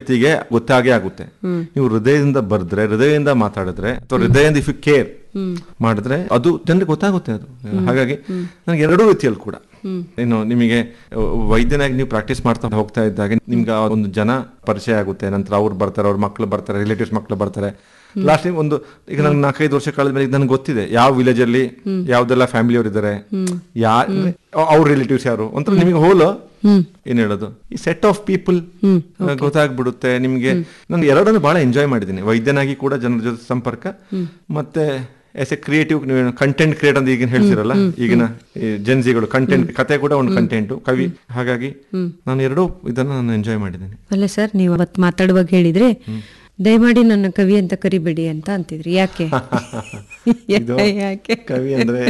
ವ್ಯಕ್ತಿಗೆ ಗೊತ್ತಾಗೇ ಆಗುತ್ತೆ ನೀವು ಹೃದಯದಿಂದ ಬರ್ದ್ರೆ ಹೃದಯದಿಂದ ಮಾತಾಡಿದ್ರೆ ಅಥವಾ ಹೃದಯದಿಂದ ಇಫ್ ಯು ಕೇರ್ ಮಾಡಿದ್ರೆ ಅದು ಜನರಿಗೆ ಗೊತ್ತಾಗುತ್ತೆ ಅದು ಹಾಗಾಗಿ ನನಗೆ ಎರಡೂ ರೀತಿಯಲ್ಲಿ ಕೂಡ ಇನ್ನು ನಿಮಗೆ ಅಹ್, ವೈದ್ಯನಾಗಿ ನೀವು ಪ್ರಾಕ್ಟೀಸ್ ಮಾಡ್ತಾ ಹೋಗ್ತಾ ಇದ್ದಾಗ ನಿಮ್ಗೆ ಆ ಒಂದು ಜನ ಪರಿಚಯ ಆಗುತ್ತೆ ನಂತರ ಅವ್ರು ಬರ್ತಾರೆ ಅವ್ರ ಮಕ್ಕಳು ಬರ್ತಾರೆ ರಿಲೇಟಿವ್ಸ್ ಮಕ್ಕಳು ಬರ್ತಾರೆ ಲಾಸ್ಟ್ ಒಂದು ಈಗ ನಂಗೆ ನಾಲ್ಕೈದು ವರ್ಷ ಕಳೆದ ಮೇಲೆ ನನಗೆ ಗೊತ್ತಿದೆ ಯಾವ ವಿಲೇಜ್ ಅಲ್ಲಿ ಯಾವ್ದೆಲ್ಲ ಫ್ಯಾಮಿಲಿ ಅವ್ರು ಇದ್ದಾರೆ ಯಾ ಅವ್ರ ರಿಲೇಟಿವ್ಸ್ ಯಾರು ಒಂಥರ ನಿಮಗೆ ಹೋಲು ಏನ್ ಹೇಳೋದು ಈ ಸೆಟ್ ಆಫ್ ಪೀಪಲ್ ಗೊತ್ತಾಗ್ಬಿಡುತ್ತೆ ನಿಮ್ಗೆ ನಾನು ಎರಡನ್ನು ಬಹಳ ಎಂಜಾಯ್ ಮಾಡಿದ್ದೀನಿ ವೈದ್ಯನಾಗಿ ಕೂಡ ಜನರ ಜೊತೆ ಸಂಪರ್ಕ ಮತ್ತೆ as a creative content create ಅಂತ ಈಗಿನ ಹೇಳ್ತಿರಲ್ಲ ಈಗಿನ ಜೆನ್ಸಿಗಳು ಕಂಟೆಂಟ್ ಕತೆ ಕೂಡ ಒಂದು ಕಂಟೆಂಟ್ ಕವಿ ಹಾಗಾಗಿ ನಾನು ಎರಡೂ ಇದನ್ನ ನಾನು ಎಂಜಾಯ್ ಮಾಡಿದ್ದೀನಿ ಅಲ್ಲ ಸರ್ ನೀವು ಅವತ್ತು ಮಾತಾಡುವಾಗ ಹೇಳಿದ್ರೆ ದಯಮಾಡಿ ನನ್ನ ಕವಿ ಅಂತ ಕರಿಬೇಡಿ ಅಂತ ಅಂತಿದ್ರಿ ಯಾಕೆ ಇದು ಯಾಕೆ ಕವಿ ಅಂದ್ರೆ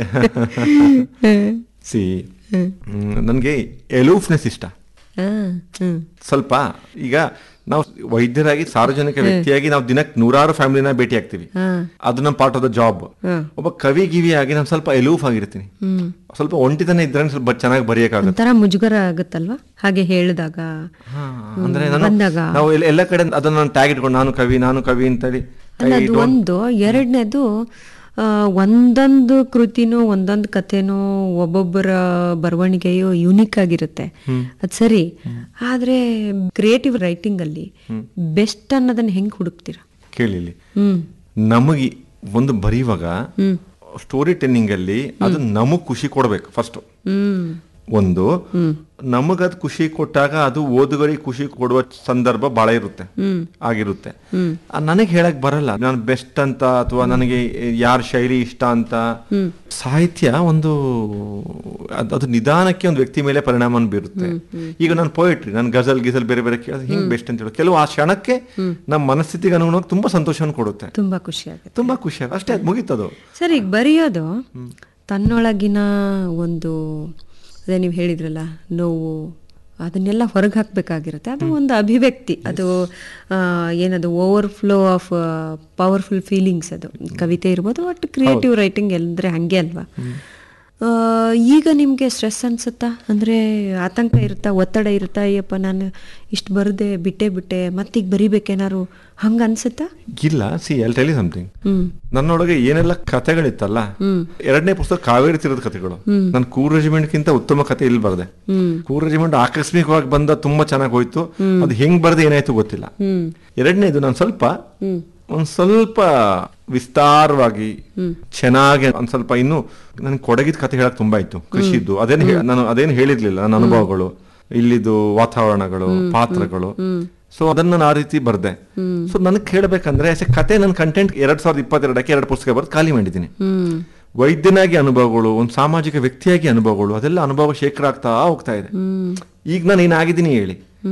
ಸಿ ನನಗೆ ಎಲೂಫ್ನೆಸ್ ಇಷ್ಟ ಹಾ, ಹ್ಮ್ ಸ್ವಲ್ಪ ಈಗ ನಾವು ವೈದ್ಯರಾಗಿ ಸಾರ್ವಜನಿಕ ವ್ಯಕ್ತಿಯಾಗಿ ನಾವು ದಿನಕ್ಕೆ ನೂರಾರು ಫ್ಯಾಮಿಲಿನ ಭೇಟಿ ಆಗ್ತೀವಿ ಹಾ. ಅದು ನಮ್ಮ ಪಾರ್ಟ್ ಆಫ್ ದ ಜಾಬ್ ಒಬ್ಬ ಕವಿ ಗಿವಿ ಆಗಿ ನಾನು ಸ್ವಲ್ಪ ಎಲೂಫ್ ಆಗಿರ್ತೀನಿ ಸ್ವಲ್ಪ ಒಂಟಿತನ ಇದ್ರೆ ಸ್ವಲ್ಪ ಚೆನ್ನಾಗಿ ಬರೆಯಕ್ಕಾಗುತ್ತೆ ಒಂಥರ ಮುಜುಗರ ಆಗುತ್ತಲ್ವಾ ಹಾಗೆ ಹೇಳಿದಾಗ ಹಾ, ಅಂದ್ರೆ ನಾನು ಬಂದಾಗ. ನಾವು ಎಲ್ಲ- ಎಲ್ಲ ಕಡೆ ಅದನ್ನ ನಾನು ಟ್ಯಾಗ್ ಇಟ್ಕೊಂಡು ನಾನು ಕವಿ ನಾನು ಕವಿ ಅಂತೇಳಿ ಅಲ್ಲ ಅದು ಒಂದು ಎರಡನೇದು ಆ, ಒಂದೊಂದು ಕೃತಿನೂ ಒಂದೊಂದು ಕಥೆನೂ ಒಬ್ಬೊಬ್ಬರ ಬರವಣಿಗೆಯು ಯುನಿಕ್ ಆಗಿರುತ್ತೆ ಅದು ಸರಿ ಆದ್ರೆ ಕ್ರಿಯೇಟಿವ್ ರೈಟಿಂಗ್ ಅಲ್ಲಿ ಬೆಸ್ಟ್ ಅನ್ನೋದನ್ನ ಹೆಂಗ್ ಹುಡುಕ್ತೀರಾ ಕೇಳಿ ಇಲ್ಲಿ ಹ್ಮ್ ನಮಗೆ ಒಂದು ಬರೆಯುವಾಗ ಸ್ಟೋರಿ ಟೆಲ್ಲಿಂಗ್ ಅಲ್ಲಿ ಅದು ನಮಗ್ ಖುಷಿ ಕೊಡ್ಬೇಕು ಫಸ್ಟ್ ಹ್ಮ್ ಒಂದು ನಮಗದ್ ಖುಷಿ ಕೊಟ್ಟಾಗ ಅದು ಓದುಗರಿಗೆ ಖುಷಿ ಕೊಡುವ ಸಂದರ್ಭ ಬಹಳ ಇರುತ್ತೆ ಆಗಿರುತ್ತೆ ನನಗೆ ಹೇಳಕ್ ಬರಲ್ಲ ನಾನು ಬೆಸ್ಟ್ ಅಂತ ಅಥವಾ ನನಗೆ ಯಾರ ಶೈಲಿ ಇಷ್ಟ ಅಂತ ಸಾಹಿತ್ಯ ಒಂದು ಅದ್- ಅದು ನಿಧಾನಕ್ಕೆ ಒಂದು ವ್ಯಕ್ತಿ ಮೇಲೆ ಪರಿಣಾಮ ಬೀರುತ್ತೆ ಈಗ ನಾನು ಪೋಯಟ್ರಿ ನಾನು ಗಜಲ್ ಗಿಜಲ್ ಬೇರೆ ಬೇರೆ ಕೇಳಿದ್ರೆ ಹಿಂಗ್ ಬೆಸ್ಟ್ ಅಂತ ಹೇಳಿ ಕೆಲವು ಆ ಕ್ಷಣಕ್ಕೆ ನಮ್ಮ ಮನಸ್ಥಿತಿಗೆ ಅನುಗುಣವಾಗಿ ತುಂಬಾ ಸಂತೋಷವನ್ನು ಕೊಡುತ್ತೆ ತುಂಬಾ ಖುಷಿ ಆಗುತ್ತೆ ತುಂಬಾ ಖುಷಿ ಆಗ ಅಷ್ಟೇ ಅದು ಮುಗೀತದು ಸರ್ ಈಗ ಬರೆಯೋದು ತನ್ನೊಳಗಿನ ಒಂದು ಅದೇ ನೀವು ಹೇಳಿದ್ರಲ್ಲ ನೋವು ಅದನ್ನೆಲ್ಲ ಹೊರಗೆ ಹಾಕಬೇಕಾಗಿರುತ್ತೆ ಅದು ಒಂದು ಅಭಿವ್ಯಕ್ತಿ ಅದು ಆ, ಏನದು ಓವರ್ಫ್ಲೋ ಆಫ್ ಪವರ್ಫುಲ್ ಫೀಲಿಂಗ್ಸ್ ಅದು ಕವಿತೆ ಇರ್ಬೋದು ಒಟ್ಟು ಕ್ರಿಯೇಟಿವ್ ರೈಟಿಂಗ್ ಅಂದ್ರೆ ಹಂಗೆ ಅಲ್ವಾ ಆ, ಈಗ ನಿಮಗೆ ಸ್ಟ್ರೆಸ್ ಅನ್ಸುತ್ತಾ ಅಂದರೆ ಆತಂಕ ಇರುತ್ತಾ ಒತ್ತಡ ಇರುತ್ತಾ ಅಯ್ಯಪ್ಪ ನಾನು ಇಷ್ಟು ಬರದೆ ಬಿಟ್ಟೆ ಬಿಟ್ಟೆ ಮತ್ತೀಗ ಬರಿಬೇಕೇನಾರು ಹಂಗೆ ಅನ್ಸುತ್ತಾ ಇಲ್ಲ ಸಿ ಎಲ್ ಟೆಲಿ ಸಮಥಿಂಗ್ ಹ್ಮ್ ನನ್ನೊಳಗೆ ಏನೆಲ್ಲ ಕಥೆಗಳಿತ್ತಲ್ಲ ಎರಡನೇ ಪುಸ್ತಕ ಕಾವೇರಿ ತೀರದ ಕಥೆಗಳು ನಾನು ಕೂರ್ ರೆಜಿಮೆಂಟ್ಗಿಂತ ಉತ್ತಮ ಕಥೆ ಇಲ್ಲಿ ಬರ್ದೆ ಕೂರ್ ರೆಜಿಮೆಂಟ್ ಆಕಸ್ಮಿಕವಾಗಿ ಬಂದ ತುಂಬಾ ಚೆನ್ನಾಗಿ ಹೋಯ್ತು ಅದು ಹೆಂಗ್ ಬರ್ದೆ ಏನಾಯ್ತು ಗೊತ್ತಿಲ್ಲ ಎರಡನೇದು ನಾನು ಸ್ವಲ್ಪ ಒಂದ್ ಸ್ವಲ್ಪ ವಿಸ್ತಾರವಾಗಿ ಚೆನ್ನಾಗಿ ಒಂದ್ ಸ್ವಲ್ಪ ಇನ್ನು ನನ್ಗೆ ಕೊಡಗಿದ ಕಥೆ ಹೇಳಕ್ ತುಂಬಾ ಇತ್ತು ಕೃಷಿದ್ದು ಅದೇನು ಹೇ- ನಾನು ಅದೇನು ಹೇಳಿರ್ಲಿಲ್ಲ ನನ್ನ ಅನುಭವಗಳು ಇಲ್ಲಿದು ವಾತಾವರಣಗಳು ಪಾತ್ರಗಳು ಸೊ ಅದನ್ನ ನಾನು ಆ ರೀತಿ ಬರ್ದೆ ಸೊ ನನಗೆ ಕೇಳಬೇಕಂದ್ರೆ ಆಸ್ ಎ ಕತೆ ನನ್ನ ಕಂಟೆಂಟ್ ಎರಡ್ ಸಾವಿರದ ಇಪ್ಪತ್ತೆರಡಕ್ಕೆ ಎರಡು ಪುಸ್ತಕ ಬರೆದು ಖಾಲಿ ಮಾಡಿದ್ದೀನಿ ಹ್ಮ್ ವೈದ್ಯನಾಗಿ ಅನುಭವಗಳು ಒಂದು ಸಾಮಾಜಿಕ ವ್ಯಕ್ತಿಯಾಗಿ ಅನುಭವಗಳು ಅದೆಲ್ಲ ಅನುಭವ ಶೇಖರ ಆಗ್ತಾ ಹೋಗ್ತಾ ಇದೆ ಈಗ ನಾನು ಏನಾಗಿದ್ದೀನಿ ಹೇಳಿ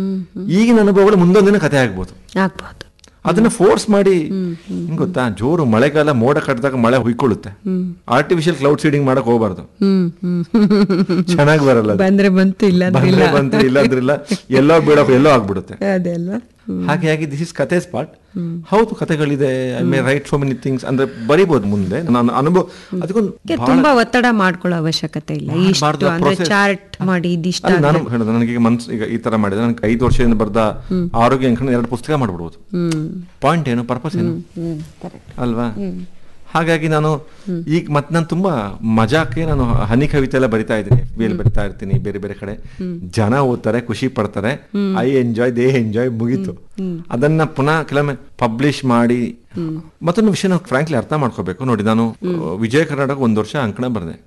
ಈಗಿನ ಅನುಭವಗಳು ಮುಂದೊಂದಿನ ಕತೆ ಆಗ್ಬೋದು ಆಗ್ಬೋದು ಅದನ್ನ ಫೋರ್ಸ್ ಮಾಡಿ ಹಿಂಗ್ ಗೊತ್ತಾ ಜೋರು ಮಳೆಗಾಲ ಮೋಡ ಕಟ್ಟಿದಾಗ ಮಳೆ ಹುಯ್ಕೊಳ್ಳುತ್ತೆ ಆರ್ಟಿಫಿಷಿಯಲ್ ಕ್ಲೌಡ್ ಸೀಡಿಂಗ್ ಮಾಡಕ್ ಹೋಗ್ಬಾರ್ದು ಹ್ಮ್ ಹ್ಮ್ ಚೆನ್ನಾಗಿ ಬರಲ್ಲ ಅದು. ಬಂದ್ರೆ ಬಂತು ಇಲ್ಲ ಅಂದ್ರೆ ಬಂದ್ರೆ ಇಲ್ಲ ಬಂತು ಇಲ್ಲ ಅಂದ್ರಿಲ್ಲ ಎಲ್ಲೋ ಬೀಳೋ ಎಲ್ಲೋ ಆಗ್ಬಿಡುತ್ತೆ ಅದೇ ಅಲ್ವಾ ಹಾಗಾಗಿ ದಿಸ್ ಇಸ್ ಕತೆ ಸ್ಪಾಟ್ ಹೌದು ಕತೆಗಳಿದೆ I may write so many things ಅಂದ್ರೆ ಬರಿಬಹುದು ಮುಂದೆ ನಾನು ಅನುಭವ ಅದಕ್ಕೊಂದು ಗೆ ತುಂಬಾ ಒತ್ತಡ ಮಾಡ್ಕೊಳ್ಳೋ ಅವಶ್ಯಕತೆ ಇಲ್ಲ ಇಷ್ಟು ಮಾಡ್ಬಾರ್ದು, ಅಂದ್ರೆ process. ಚಾರ್ಟ್ ಮಾಡಿ ಇದಿಷ್ಟ ಅಲ್ಲ ನಾನು ಹೇಳೋದು ನನಗೆ ಮನ್ಸು ಈಗ ಈ ತರ ಮಾಡಿದ್ರೆ ನನಗೆ ಐದು ವರ್ಷದಿಂದ ಬರ್ದ ಆರೋಗ್ಯ ಅಂಕಣ ಎರಡು ಪುಸ್ತಕ ಮಾಡ್ಬಿಡ್ಬೋದು ಹ್ಮ್ ಪಾಯಿಂಟ್ ಏನು ಪರ್ಪಸ್ ಏನು ಹ್ಮ್ ಕರೆಕ್ಟ್ ಅಲ್ವಾ ಹಾಗಾಗಿ ನಾನು ಈಗ ಮತ್ತೆ ನಾನು ತುಂಬಾ ಮಜಾಕ್ಕೆ ನಾನು ಹನಿ ಕವಿತೆ ಎಲ್ಲ ಬರಿತಾ ಇದ್ದೀನಿ ಎಫ್ ಬಿ ಬರಿತಾ ಇರ್ತೀನಿ ಬೇರೆ ಬೇರೆ ಕಡೆ ಜನ ಓದ್ತಾರೆ ಖುಷಿ ಪಡ್ತಾರೆ ಐ ಎಂಜಾಯ್ ದೇ ಎಂಜಾಯ್ ಮುಗೀತು ಅದನ್ನ ಪುನಃ ಕೆಲವೊಮ್ಮೆ ಪಬ್ಲಿಷ್ ಮಾಡಿ ಮತ್ತೊಂದು ವಿಷಯ ನಾವು ಫ್ರಾಂಕ್ಲಿ ಅರ್ಥ ಮಾಡ್ಕೋಬೇಕು ನೋಡಿ ನಾನು ವಿಜಯ ಕರ್ನಾಟಕ ಒಂದು ವರ್ಷ ಅಂಕಣ ಬರೆದೆ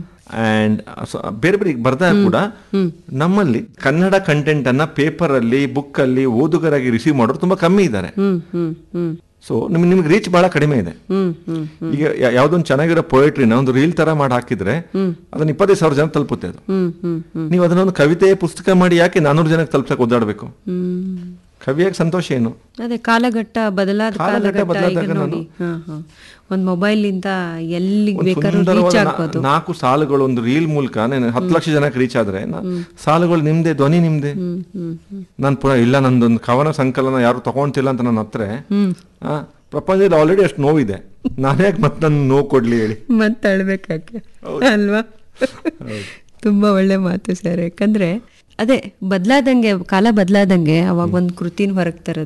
ಅಂಡ್ ಬೇರೆ ಬೇರೆ ಬರ್ದಾಗ ಕೂಡ ನಮ್ಮಲ್ಲಿ ಕನ್ನಡ ಕಂಟೆಂಟ್ ಅನ್ನ ಪೇಪರ್ ಅಲ್ಲಿ ಬುಕ್ ಅಲ್ಲಿ ಓದುಗರಾಗಿ ರಿಸೀವ್ ಮಾಡೋರು ತುಂಬಾ ಕಮ್ಮಿ ಇದ್ದಾರೆ ಹ್ಮ್ ಹ್ಮ್ ಹ್ಮ್ ಸೊ ನಿಮ್ಗೆ ನಿಮ್ಗೆ ರೀಚ್ ಬಹಳ ಕಡಿಮೆ ಇದೆ ಹ್ಮ್ ಹ್ಮ್ ಈಗ ಯಾ- ಯಾವ್ದೊಂದು ಚೆನ್ನಾಗಿರೋ ಪೊಯೆಟ್ರಿನ ಒಂದು ರೀಲ್ ತರ ಮಾಡಿ ಹಾಕಿದ್ರೆ ಅದನ್ನ ಇಪ್ಪತ್ತೈದು ಸಾವಿರ ಜನ ತಲುಪುತ್ತೆ ಅದು ಹ್ಮ್ ಹ್ಮ್ ಹ್ಮ್ ನೀವು ಅದನ್ನೊಂದು ಕವಿತೆ ಪುಸ್ತಕ ಮಾಡಿ ಯಾಕೆ ನಾನೂರು ಜನಕ್ಕೆ ತಲುಪಕ್ಕೆ ಓದಾಡಬೇಕು ಹ್ಮ್ ಕವಿಯಾಗಿ ಸಂತೋಷ ಏನು ಅದೇ ಕಾಲಘಟ್ಟ ಬದಲಾದ ಕಾಲಘಟ್ಟ ಕಾಲಘಟ್ಟ ಈಗ ಬದಲಾದಾಗ ನೋಡಿ ಹಾ ಹಾ ಒಂದ್ ಮೊಬೈಲ್ ಇಂದ ಎಲ್ಲಿಗೆ ಒಂದು ಬೇಕಾದ್ರೂ ಸುಂದರವಾದ ರೀಚ್ ನಾ- ಆಗ್ಬೋದು ನಾಲ್ಕು ಸಾಲುಗಳು ಒಂದು ರೀಲ್ ಮೂಲಕ ನಾನು ಹತ್ತು ಲಕ್ಷ ಜನಕ್ಕೆ ರೀಚ್ ಆದ್ರೆ ನಾ- ಸಾಲುಗಳು ನಿಮ್ದೆ ಧ್ವನಿ ನಿಮ್ದೆ ಹ್ಮ್ ಹ್ಮ್ ಹ್ಮ್ ನಾನು ಪುನಃ ಇಲ್ಲ ನಂದೊಂದು ಕವನ ಸಂಕಲನ ಯಾರು ತಗೊಂತಿಲ್ಲ ಅಂತ ನನ್ನ ಹತ್ರ ಹ್ಮ್ ಆ, ಪ್ರಪಂಚದಲ್ಲಿ ಆಲ್ರೆಡಿ ಅಷ್ಟು ನೋವಿದೆ ನಾನೇ ಯಾಕೆ ಮತ್ತೆ ನನ್ನ ನೋವು ಕೊಡ್ಲಿ ಹೇಳಿ ಮತ್ತೆ ಅಳ್ಬೇಕಾಕೆ ಅಲ್ವಾ ತುಂಬಾ ಒಳ್ಳೆ ಮಾತು ಸರ್ ಯಾಕಂದ್ರೆ ಅದೇ ಬದಲಾದಂಗೆ ಕಾಲ ಬದಲಾದಂಗೆ ಅವಾಗ ಒಂದು ಕೃತಿನ ಹೊರಗೆ ತರೋದು